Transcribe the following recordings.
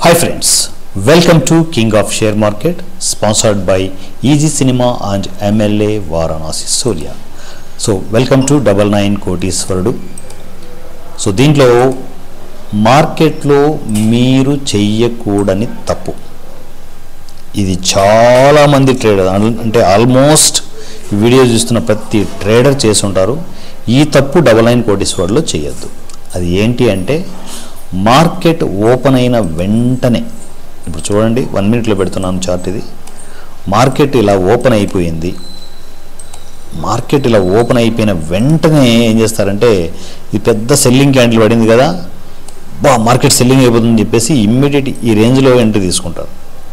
Hi friends, welcome to King of Share Market sponsored by Easy Cinema and MLA Varanasi Surya. So welcome to double nine కోటీశ్వరుడు so దీంట్లో మార్కెట్లో మీరు చెయ్యకూడని తప్పు ఇది చాలామంది trader అంటే ఆల్మోస్ట్ ఈ వీడియో చూస్తున్న ప్రతి ట్రేడర్ చేసి ఉంటారు ఈ తప్పు డబల్ నైన్ కోటీశ్వరులో చేయొద్దు అది ఏంటి అంటే మార్కెట్ ఓపెన్ అయిన వెంటనే ఇప్పుడు చూడండి వన్ మినిట్లో పెడుతున్నాను చార్ట్ ఇది మార్కెట్ ఇలా ఓపెన్ అయిపోయింది మార్కెట్ ఇలా ఓపెన్ అయిపోయిన వెంటనే ఏం చేస్తారంటే ఇది పెద్ద సెల్లింగ్ క్యాండిల్ పడింది కదా బా మార్కెట్ సెల్లింగ్ అయిపోతుందని చెప్పేసి ఇమ్మీడియట్ ఈ రేంజ్లో ఎంట్రీ తీసుకుంటారు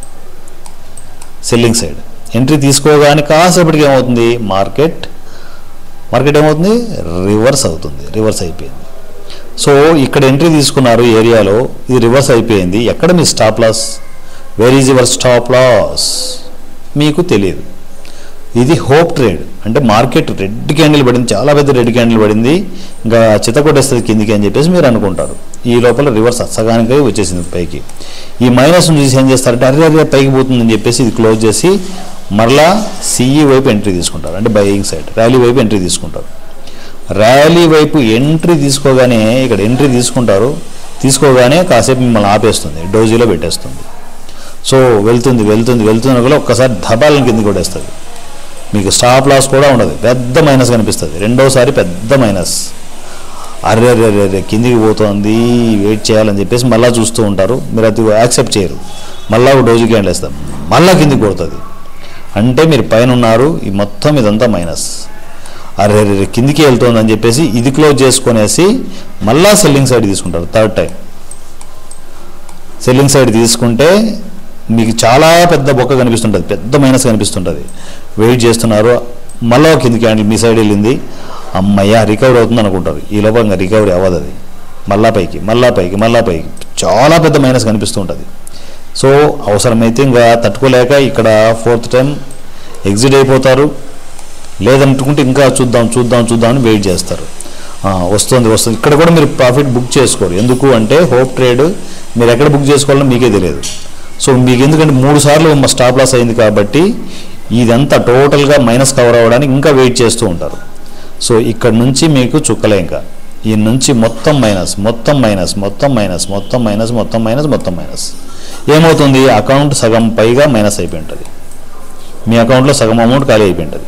సెల్లింగ్ సైడ్ ఎంట్రీ తీసుకోగానే కాసేపటికి ఏమవుతుంది మార్కెట్ మార్కెట్ ఏమవుతుంది రివర్స్ అవుతుంది రివర్స్ అయిపోయింది సో ఇక్కడ ఎంట్రీ తీసుకున్నారు ఏరియాలో ఇది రివర్స్ అయిపోయింది ఎక్కడ మీ stop loss where is your stop loss మీకు తెలియదు ఇది హోప్ ట్రేడ్ అంటే మార్కెట్ రెడ్ క్యాండిల్ పడింది చాలా పెద్ద రెడ్ క్యాండిల్ పడింది ఇంకా చిత్త కొట్టేస్తుంది కిందికి అని చెప్పేసి మీరు అనుకుంటారు ఈ లోపల రివర్స్ అచ్చగానికై వచ్చేసింది పైకి ఈ మైనస్ చూసి ఏం చేస్తారంటే అరే అరే పైకి పోతుందని చెప్పేసి ఇది క్లోజ్ చేసి మరలా సిఈ వైపు ఎంట్రీ తీసుకుంటారు అంటే బయింగ్ సైడ్ ర్యాలీ వైపు ఎంట్రీ తీసుకుంటారు ర్యాలీ వైపు ఎంట్రీ తీసుకోగానే ఇక్కడ ఎంట్రీ తీసుకుంటారు తీసుకోగానే కాసేపు మిమ్మల్ని ఆపేస్తుంది డోజీలో పెట్టేస్తుంది సో వెళ్తుంది వెళ్తుంది వెళ్తుంది కూడా ఒక్కసారి ధబాలను కింద కొట్టేస్తుంది మీకు స్టాప్ లాస్ కూడా ఉండదు పెద్ద మైనస్ కనిపిస్తుంది రెండోసారి పెద్ద మైనస్ అర్రే అర్రే అర్రే అర్రే కిందికి పోతుంది వెయిట్ చేయాలని చెప్పేసి మళ్ళీ చూస్తూ ఉంటారు మీరు అది యాక్సెప్ట్ చేయరు మళ్ళీ ఒక డోజు క్యాండిల్ వేస్తాం మళ్ళీ కిందికి కొడుతుంది అంటే మీరు పైన ఉన్నారు ఈ మొత్తం ఇదంతా మైనస్ అరే అరే కిందికి వెళ్తుంది అని చెప్పేసి ఇది క్లోజ్ చేసుకునేసి మళ్ళా సెల్లింగ్ సైడ్ తీసుకుంటారు థర్డ్ టైం సెల్లింగ్ సైడ్ తీసుకుంటే మీకు చాలా పెద్ద బొక్క కనిపిస్తుంటుంది పెద్ద మైనస్ కనిపిస్తుంటుంది వెయిట్ చేస్తున్నారు మళ్ళీ ఒక కింది క్యాండిల్ మీ సైడ్ వెళ్ళింది అమ్మయ్య రికవరీ అవుతుంది అనుకుంటారు ఈ లోపల ఇంకా రికవరీ అవ్వదు అది మళ్ళా పైకి మళ్ళా పైకి మళ్ళా పైకి చాలా పెద్ద మైనస్ కనిపిస్తూ ఉంటుంది సో అవసరమైతే ఇంకా తట్టుకోలేక ఇక్కడ ఫోర్త్ టైం ఎగ్జిట్ అయిపోతారు లేదనుకుంటే ఇంకా చూద్దాం చూద్దాం చూద్దాం అని వెయిట్ చేస్తారు ఆ, వస్తుంది వస్తుంది ఇక్కడ కూడా మీరు ప్రాఫిట్ బుక్ చేసుకోరు ఎందుకు అంటే హోప్ ట్రేడ్ మీరు ఎక్కడ బుక్ చేసుకోవాలో మీకే తెలియదు సో మీకు ఎందుకంటే మూడు సార్లు మా స్టాప్ లాస్ అయింది కాబట్టి ఇదంతా టోటల్గా మైనస్ కవర్ అవ్వడానికి ఇంకా వెయిట్ చేస్తూ ఉంటారు సో ఇక్కడ నుంచి మీకు చుక్కలే ఇంకా ఈ నుంచి మొత్తం మైనస్ మొత్తం మైనస్ మొత్తం మైనస్ మొత్తం మైనస్ మొత్తం మైనస్ మొత్తం మైనస్ ఏమవుతుంది అకౌంట్ సగం పైగా మైనస్ అయిపోయి ఉంటుంది మీ అకౌంట్లో సగం అమౌంట్ ఖాళీ అయిపోయి ఉంటుంది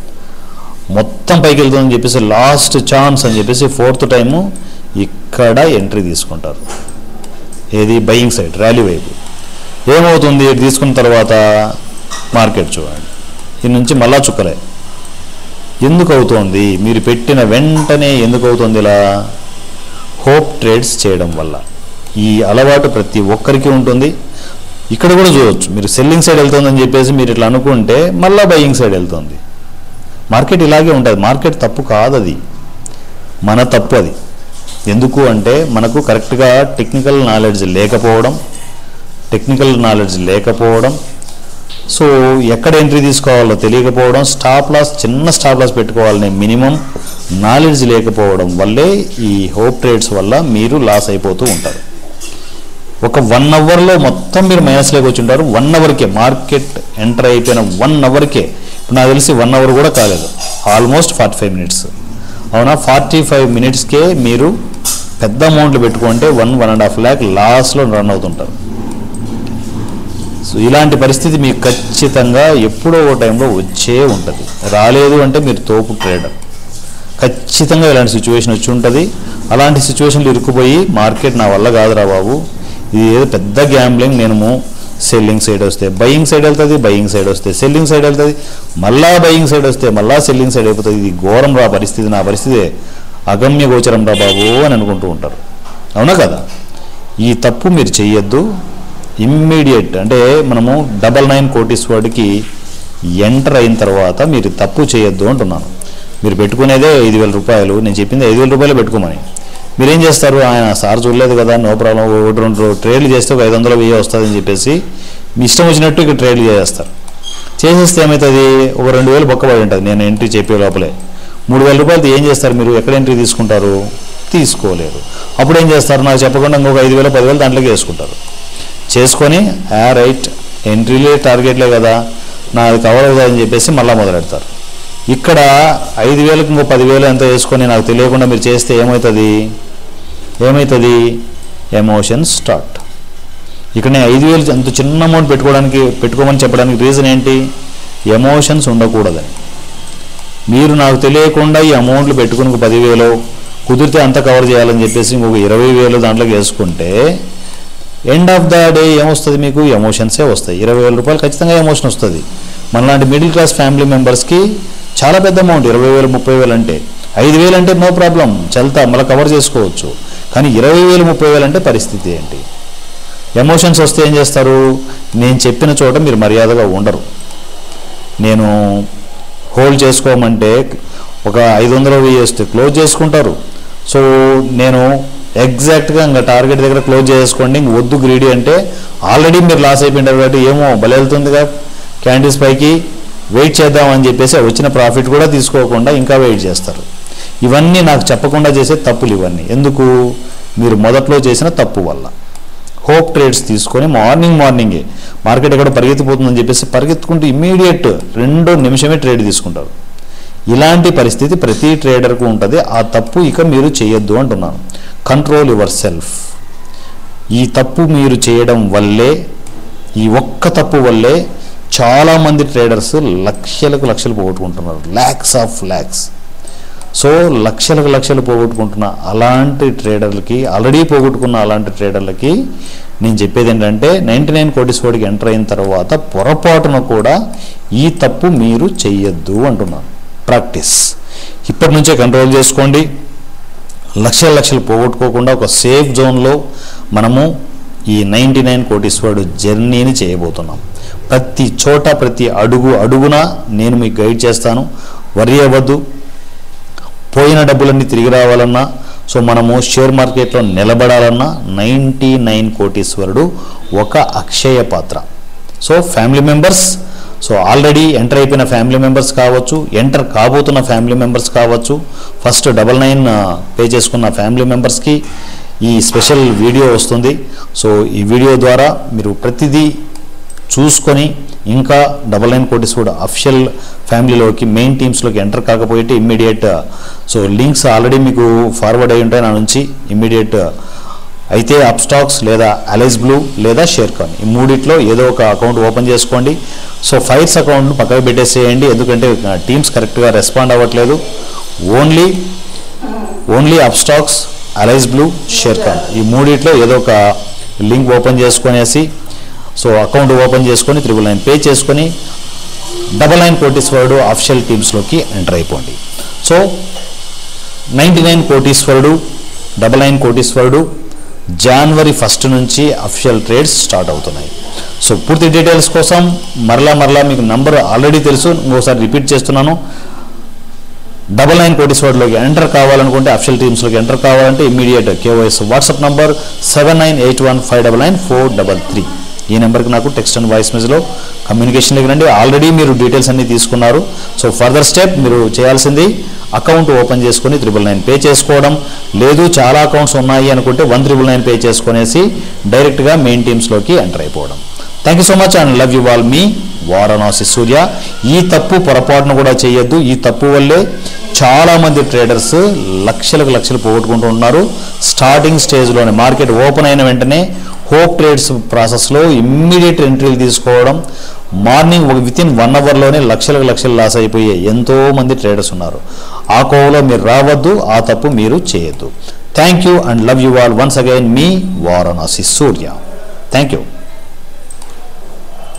మొత్తం పైకి వెళ్తుందని చెప్పేసి లాస్ట్ ఛాన్స్ అని చెప్పేసి ఫోర్త్ టైము ఇక్కడ ఎంట్రీ తీసుకుంటారు ఏది బయింగ్ సైడ్ ర్యాలీ వైపు ఏమవుతుంది ఇది తీసుకున్న తర్వాత మార్కెట్ చూడండి ఈ నుంచి మళ్ళా చుక్కలే ఎందుకు అవుతోంది మీరు పెట్టిన వెంటనే ఎందుకు అవుతుంది ఇలా హోప్ ట్రేడ్స్ చేయడం వల్ల ఈ అలవాటు ప్రతి ఒక్కరికి ఉంటుంది ఇక్కడ కూడా చూడవచ్చు మీరు సెల్లింగ్ సైడ్ వెళ్తుందని చెప్పేసి మీరు ఇట్లా అనుకుంటే మళ్ళీ బయింగ్ సైడ్ వెళ్తుంది మార్కెట్ ఇలాగే ఉంటుంది మార్కెట్ తప్పు కాదు అది మన తప్పు అది ఎందుకు అంటే మనకు కరెక్ట్గా టెక్నికల్ నాలెడ్జ్ లేకపోవడం టెక్నికల్ నాలెడ్జ్ లేకపోవడం సో ఎక్కడ ఎంట్రీ తీసుకోవాలో తెలియకపోవడం స్టాప్ లాస్ చిన్న స్టాప్ లాస్ పెట్టుకోవాలనే మినిమం నాలెడ్జ్ లేకపోవడం వల్లే ఈ హోప్ ట్రేడ్స్ వల్ల మీరు లాస్ అయిపోతూ ఉంటారు ఒక వన్ అవర్లో మొత్తం మీరు మైనస్లోకి వచ్చి ఉంటారు వన్ అవర్కే మార్కెట్ ఎంటర్ అయిపోయిన వన్ అవర్కే ఇప్పుడు నాకు తెలిసి వన్ అవర్ కూడా కాలేదు ఆల్మోస్ట్ ఫార్టీ ఫైవ్ మినిట్స్ అవునా ఫార్టీ ఫైవ్ మినిట్స్కే మీరు పెద్ద అమౌంట్లు పెట్టుకుంటే one one and half lakh లాస్లో రన్ అవుతుంటారు సో ఇలాంటి పరిస్థితి మీకు ఖచ్చితంగా ఎప్పుడో ఒక టైంలో వచ్చే ఉంటుంది రాలేదు అంటే మీరు తోపు ట్రేడర్ ఖచ్చితంగా ఇలాంటి సిచ్యువేషన్ వచ్చి ఉంటుంది అలాంటి సిచ్యువేషన్లు ఇరుక్కుపోయి మార్కెట్ నా వల్ల కాదురా బాబు ఇది ఏదో పెద్ద గ్యాంబ్లింగ్ నేను సెల్లింగ్ సైడ్ వస్తే బయింగ్ సైడ్ వెళ్తుంది బయింగ్ సైడ్ వస్తే సెల్లింగ్ సైడ్ వెళ్తుంది మళ్ళా బయింగ్ సైడ్ వస్తే మళ్ళా సెల్లింగ్ సైడ్ అయిపోతుంది ఇది ఘోరం రా పరిస్థితి నా పరిస్థితి అగమ్య గోచరం రా బాబు అని అనుకుంటూ ఉంటారు అవునా కదా ఈ తప్పు మీరు చెయ్యొద్దు ఇమ్మీడియట్ అంటే మనము డబల్ నైన్ కోటీశ్వరుడికి ఎంటర్ అయిన తర్వాత మీరు తప్పు చేయొద్దు అంటున్నాను మీరు పెట్టుకునేదే ఐదు వేల రూపాయలు నేను చెప్పింది ఐదు వేల రూపాయలు పెట్టుకోమని మీరేం చేస్తారు ఆయన సార్ చూడలేదు కదా నో ప్రాబ్లం ఒకటి రెండు ట్రేడ్లు చేస్తే ఒక ఐదు వందలు వెయ్యి వస్తుందని చెప్పేసి మీ ఇష్టం వచ్చినట్టు ఇక ట్రేడ్లు చేస్తారు చేసేస్తే ఏమవుతుంది ఒక రెండు వేలు బొక్కబడి ఉంటుంది నేను ఎంట్రీ చెప్పే లోపలే మూడు వేల రూపాయలతో ఏం చేస్తారు మీరు ఎక్కడ ఎంట్రీ తీసుకుంటారు తీసుకోలేరు అప్పుడు ఏం చేస్తారు నాకు చెప్పకుండా ఇంకొక ఐదు వేలు పదివేలు దాంట్లోకి వేసుకుంటారు చేసుకొని ఆ రైట్ ఎంట్రీలే టార్గెట్లే కదా నాది కవర్ అవుతుందని చెప్పేసి మళ్ళీ మొదలెడతారు ఇక్కడ ఐదు వేలకు ఇంకో పదివేలు ఎంత వేసుకొని నాకు తెలియకుండా మీరు చేస్తే ఏమవుతుంది ఏమవుతుంది ఎమోషన్ స్టార్ట్ ఇక్కడ నేను ఐదు వేలు అంత చిన్న అమౌంట్ పెట్టుకోవడానికి పెట్టుకోమని చెప్పడానికి రీజన్ ఏంటి ఎమోషన్స్ ఉండకూడదని మీరు నాకు తెలియకుండా ఈ అమౌంట్లు పెట్టుకుని ఒక పదివేలు కుదిరితే అంత కవర్ చేయాలని చెప్పేసి ఇంకొక ఇరవై వేలు దాంట్లోకి వేసుకుంటే ఎండ్ ఆఫ్ ద డే ఏమొస్తుంది మీకు ఎమోషన్సే వస్తాయి ఇరవై వేల రూపాయలు ఖచ్చితంగా ఎమోషన్ వస్తుంది మనలాంటి మిడిల్ క్లాస్ ఫ్యామిలీ మెంబర్స్కి చాలా పెద్ద అమౌంట్ ఇరవై వేలు ముప్పై వేలు అంటే ఐదు వేలు అంటే నో ప్రాబ్లం చల్తా మళ్ళీ కవర్ చేసుకోవచ్చు కానీ ఇరవై వేలు ముప్పై వేలు అంటే పరిస్థితి ఏంటి ఎమోషన్స్ వస్తే ఏం చేస్తారు నేను చెప్పిన చోట మీరు మర్యాదగా ఉండరు నేను హోల్డ్ చేసుకోమంటే ఒక ఐదు వందలు వెయ్యి వస్తే క్లోజ్ చేసుకుంటారు సో నేను ఎగ్జాక్ట్గా ఇంకా టార్గెట్ దగ్గర క్లోజ్ చేసుకోండి ఇంక వద్దు గ్రీడీ అంటే ఆల్రెడీ మీరు లాస్ అయిపోయింటారు కాబట్టి ఏమో బలి వెళ్తుందిగా క్యాండిల్స్ పైకి వెయిట్ చేద్దామని చెప్పేసి వచ్చిన ప్రాఫిట్ కూడా తీసుకోకుండా ఇంకా వెయిట్ చేస్తారు ఇవన్నీ నాకు చెప్పకుండా చేసే తప్పులు ఇవన్నీ ఎందుకు మీరు మొదట్లో చేసిన తప్పు వల్ల హోప్ ట్రేడ్స్ తీసుకొని మార్నింగ్ మార్నింగే మార్కెట్ ఎక్కడ పరిగెత్తిపోతుందని చెప్పేసి పరిగెత్తుకుంటూ ఇమ్మీడియట్ రెండో నిమిషమే ట్రేడ్ తీసుకుంటారు ఇలాంటి పరిస్థితి ప్రతి ట్రేడర్కు ఉంటుంది ఆ తప్పు ఇక మీరు చేయొద్దు అంటున్నాను కంట్రోల్ యువర్ సెల్ఫ్ ఈ తప్పు మీరు చేయడం వల్లే ఈ ఒక్క తప్పు వల్లే చాలామంది ట్రేడర్స్ లక్షలకు లక్షలు పోగొట్టుకుంటున్నారు ల్యాక్స్ ఆఫ్ ల్యాక్స్ సో లక్షలకు లక్షలు పోగొట్టుకుంటున్న అలాంటి ట్రేడర్లకి ఆల్రెడీ పోగొట్టుకున్న అలాంటి ట్రేడర్లకి నేను చెప్పేది ఏంటంటే నైంటీ నైన్ కోటీస్వాడికి ఎంటర్ అయిన తర్వాత పొరపాటున కూడా ఈ తప్పు మీరు చెయ్యొద్దు అంటున్నాను ప్రాక్టీస్ ఇప్పటి నుంచే కంట్రోల్ చేసుకోండి లక్షల లక్షలు పోగొట్టుకోకుండా ఒక సేఫ్ జోన్లో మనము ఈ నైంటీ నైన్ కోటీస్వాడు జర్నీని చేయబోతున్నాం ప్రతి చోట ప్రతి అడుగు అడుగున నేను మీకు గైడ్ చేస్తాను వరి అవ్వద్దు పోయిన డబ్బులన్నీ తిరిగి రావాలన్నా సో మనము షేర్ మార్కెట్లో నిలబడాలన్నా నైంటీ నైన్ కోటీశ్వరుడు ఒక అక్షయ పాత్ర so family members so already enter అయిపోయిన ఫ్యామిలీ మెంబర్స్ కావచ్చు ఎంటర్ కాబోతున్న ఫ్యామిలీ మెంబర్స్ కావచ్చు ఫస్ట్ డబల్ నైన్ పే చేసుకున్న ఫ్యామిలీ మెంబర్స్కి ఈ స్పెషల్ వీడియో వస్తుంది సో ఈ వీడియో ద్వారా మీరు ప్రతిదీ చూసుకొని ఇంకా డబల్ నైన్ కోటీస్ కూడా అఫిషియల్ ఫ్యామిలీలోకి మెయిన్ టీమ్స్లోకి ఎంటర్ కాకపోతే ఇమ్మీడియట్ సో లింక్స్ ఆల్రెడీ మీకు ఫార్వర్డ్ అయి ఉంటాయి నా నుంచి ఇమ్మీడియట్ అయితే అప్ స్టాక్స్ లేదా అలైస్ బ్లూ లేదా షేర్ కాన్ ఈ మూడిట్లో ఏదో ఒక అకౌంట్ ఓపెన్ చేసుకోండి సో ఫైర్స్ అకౌంట్ పక్కకు పెట్టేసేయండి ఎందుకంటే టీమ్స్ కరెక్ట్గా రెస్పాండ్ అవ్వట్లేదు only only Upstox Alice Blue Sharekhan ఈ మూడిట్లో ఏదో ఒక లింక్ ఓపెన్ చేసుకునేసి సో అకౌంట్ ఓపెన్ చేసుకొని త్రిబుల్ నైన్ పే చేసుకొని డబల్ నైన్ కోటీశ్వరుడు అఫిషియల్ టీమ్స్లోకి ఎంటర్ అయిపోండి సో నైంటీ నైన్ కోటీశ్వరుడు డబల్ నైన్ కోటీశ్వరుడు జనవరి ఫస్ట్ నుంచి అఫిషియల్ ట్రేడ్స్ స్టార్ట్ అవుతున్నాయి సో పూర్తి డీటెయిల్స్ కోసం మరలా మరలా మీకు నంబర్ ఆల్రెడీ తెలుసు ఇంకోసారి రిపీట్ చేస్తున్నాను డబల్ నైన్ కోటీస్వర్డ్లోకి ఎంటర్ కావాలనుకుంటే అఫిషియల్ టీమ్స్లోకి ఎంటర్ కావాలంటే ఇమీడియట్ కేవైఎస్ WhatsApp number seven nine eight one five double nine four double three ఈ నెంబర్కి నాకు టెక్స్ట్ అండ్ వాయిస్ మెసేజ్లో కమ్యూనికేషన్లోకి రండి ఆల్రెడీ మీరు డీటెయిల్స్ అన్ని తీసుకున్నారు సో ఫర్దర్ స్టెప్ మీరు చేయాల్సింది అకౌంట్ ఓపెన్ చేసుకొని త్రిబుల్ నైన్ పే చేసుకోవడం లేదు చాలా అకౌంట్స్ ఉన్నాయి అనుకుంటే వన్ త్రిబుల్ నైన్ పే చేసుకునేసి డైరెక్ట్గా మెయిన్ టీమ్స్లోకి ఎంటర్ అయిపోవడం thank you so much and love you all మీ వారణాసి సూర్య ఈ తప్పు పొరపాటును కూడా చేయొద్దు ఈ తప్పు వల్లే చాలామంది ట్రేడర్స్ లక్షలకు లక్షలు పోగొట్టుకుంటూ ఉన్నారు స్టార్టింగ్ స్టేజ్లోనే మార్కెట్ ఓపెన్ అయిన వెంటనే హోప్ ట్రేడ్స్ ప్రాసెస్లో ఇమ్మీడియట్ ఎంట్రీలు తీసుకోవడం మార్నింగ్ ఒక విత్ ఇన్ వన్ అవర్లోనే లక్షలకు లక్షలు లాస్ అయిపోయే ఎంతో మంది ట్రేడర్స్ ఉన్నారు ఆ కోవలో మీరు రావద్దు ఆ తప్పు మీరు చేయొద్దు thank you and love you all once again మీ వారణాసి సూర్య థ్యాంక్ యూ